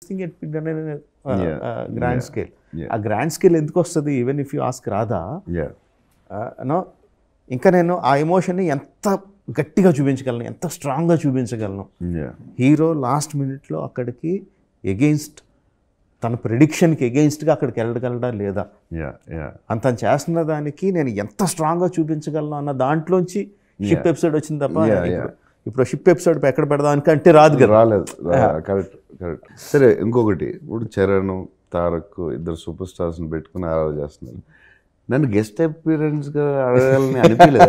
Thing at Yeah. Grand Yeah. Scale Yeah. ఆ grand scale ఎందుకు వస్తుంది ఈవెన్ ఇఫ్ యూ ఆస్క్ రాదా yeah no ఇంకా నేను ఆ ఎమోషన్ని ఎంత గట్టిగా చూపించగలను ఎంత స్ట్రాంగ్గా చూపించగలను యా హీరో లాస్ట్ మినిట్లో అక్కడికి ఎగెయిన్స్ట్ తన ప్రిడిక్షన్కి ఎగెయిన్స్ట్గా అక్కడికి వెళ్ళగలడా లేదా యా యా అంత చేస్తున్న దానికి నేను ఎంత స్ట్రాంగ్గా చూపించగలను అన్న దాంట్లోంచి షిప్ ఎపిసోడ్ వచ్చింది తప్ప Yeah, ఇప్పుడు- ఇప్పుడు షిప్ ఎపిసోడ్ ఎక్కడ పెడదానికి అంటే రాదు కదా రాలేదు కరెక్ట్ కరెక్ట్ సరే ఇంకొకటి ఇప్పుడు చరణ్ తారక్ ఇద్దరు సూపర్ స్టార్స్ని పెట్టుకుని ఆరాధన చేస్తున్నారు నన్ను గెస్ట్ అపీరెన్స్గా అడగాలని అనిపించలేదు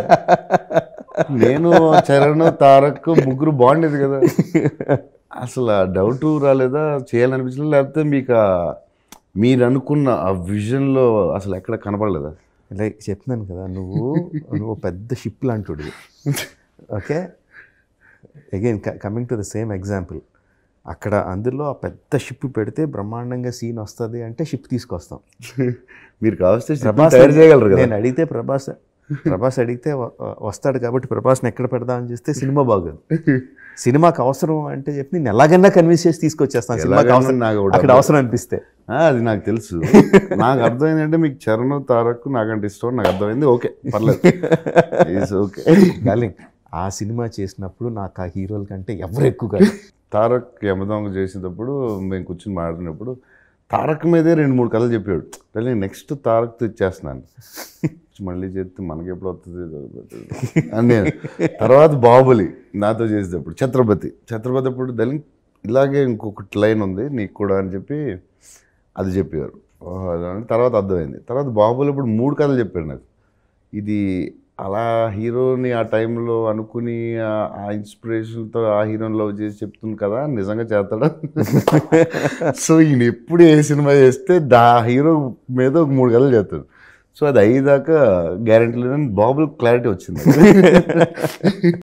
నేను చరణ్ తారక్ ముగ్గురు బాగుండేది కదా అసలు ఆ డౌట్ రాలేదా చేయాలనిపించలేదు లేకపోతే మీకు ఆ- మీరు అనుకున్న ఆ విజన్లో అసలు ఎక్కడ కనపడలేదా లైక్ చెప్తున్నాను కదా నువ్వు నువ్వు పెద్ద షిప్ లాంటివి okay again coming to the same example అక్కడ అందులో ఆ పెద్ద షిప్ పెడితే బ్రహ్మాండంగా సీన్ వస్తుంది అంటే షిప్ తీసుకొస్తాం మీరు కావస్తే ప్రభాస్ తయారు చేయగలరు కదా నేను అడిగితే ప్రభాస్ ప్రభాస్ అడిగితే వ- వస్తాడు కాబట్టి ప్రభాస్ని ఎక్కడ పెడదామని చేస్తే సినిమా బాగోదు సినిమాకి అవసరం అంటే చెప్పి నేను ఎలాగైనా కన్విన్స్ చేసి తీసుకొచ్చేస్తాను సినిమాకి ఎలాగైనా అవసరం నాకు ఒకటి అక్కడ అవసరం అనిపిస్తే ఆ, అది నాకు తెలుసు నాకు అర్థమైందంటే మీకు చరణ్ తారక్ నాకంటే ఇష్టం నాకు అర్థమైంది ఓకే పర్లేదు ఈజ్ ఓకే డార్లింగ్ ఆ సినిమా చేసినప్పుడు నాకు ఆ హీరోల కంటే ఎవరు ఎక్కువ కాదు తారక్ యమదొంగ చేసేటప్పుడు మేము కూర్చొని మాట్లాడినప్పుడు తారక్ మీదే రెండు మూడు కథలు చెప్పాడు కానీ నెక్స్ట్ తారక్తో ఇచ్చేస్తున్నాను మళ్ళీ చేస్తే మనకి ఎప్పుడు వస్తుంది అని నేను తర్వాత బాహుబలి నాతో చేసేటప్పుడు ఛత్రపతి ఛత్రపతి అప్పుడు దళింగ్ ఇలాగే ఇంకొకటి లైన్ ఉంది నీకు కూడా అని చెప్పి అది చెప్పారు ఓహో, అదని తర్వాత అర్థమైంది తర్వాత బాహుబలి ఇప్పుడు మూడు కథలు చెప్పాడు నాకు ఇది అలా హీరోని ఆ టైంలో అనుకుని ఆ- ఆ ఇన్స్పిరేషన్తో ఆ హీరోని లవ్ చేసి చెప్తుంది కదా నిజంగా చేస్తాడా సో ఈయన ఎప్పుడు ఏ సినిమా చేస్తే దా హీరో మీద ఒక మూడు కథలు చేస్తాడు సో అది అయ్యేదాకా గ్యారంటీ లేదని బాబుల్ క్లారిటీ వచ్చింది